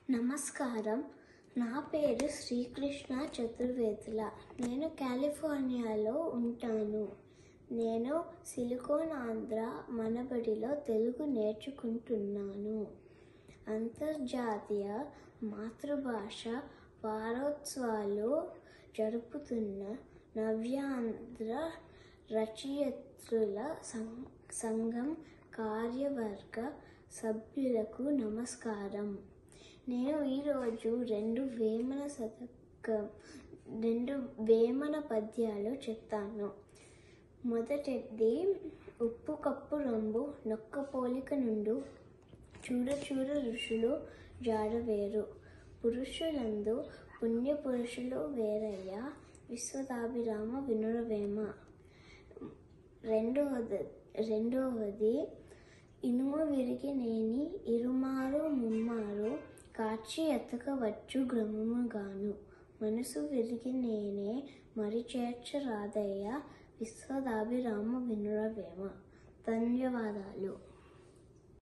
నమస్కారం నా పేరు శ్రీకృష్ణ చతుర్వేదుల నేను కాలిఫోర్నియాలో ఉంటాను నేను సిలికోన్ ఆంధ్ర మనబడిలో తెలుగు నేర్చుకుంటున్నాను అంతర్జాతీయ మాతృభాష వారోత్సవాలు జరుపుతున్న నవ్యాంధ్ర రచయిత్రుల సం- సంఘం కార్యవర్గ సభ్యులకు నమస్కారం నేను ఈరోజు రెండు వేమన శతకం రెండు వేమన పద్యాలు చెప్తాను మొదటిది ఉప్పు కప్పు రంబు నొక్క పోలిక నుండు చూడ చూడ ఋషులు జాడవేరు పురుషులందు పుణ్య పురుషులు వేరయ్య విశ్వదాభిరామ వినురవేమ రెండవది రెండవది ఇనుము విరిగి నేని ఇరుమారు ముమ్మారు కాచి ఎతకవచ్చు గ్రమముగాను మనసు విరిగి నేనే మరి చేర్చరాదయ్య విశ్వదాభిరామ వినురవేమ ధన్యవాదాలు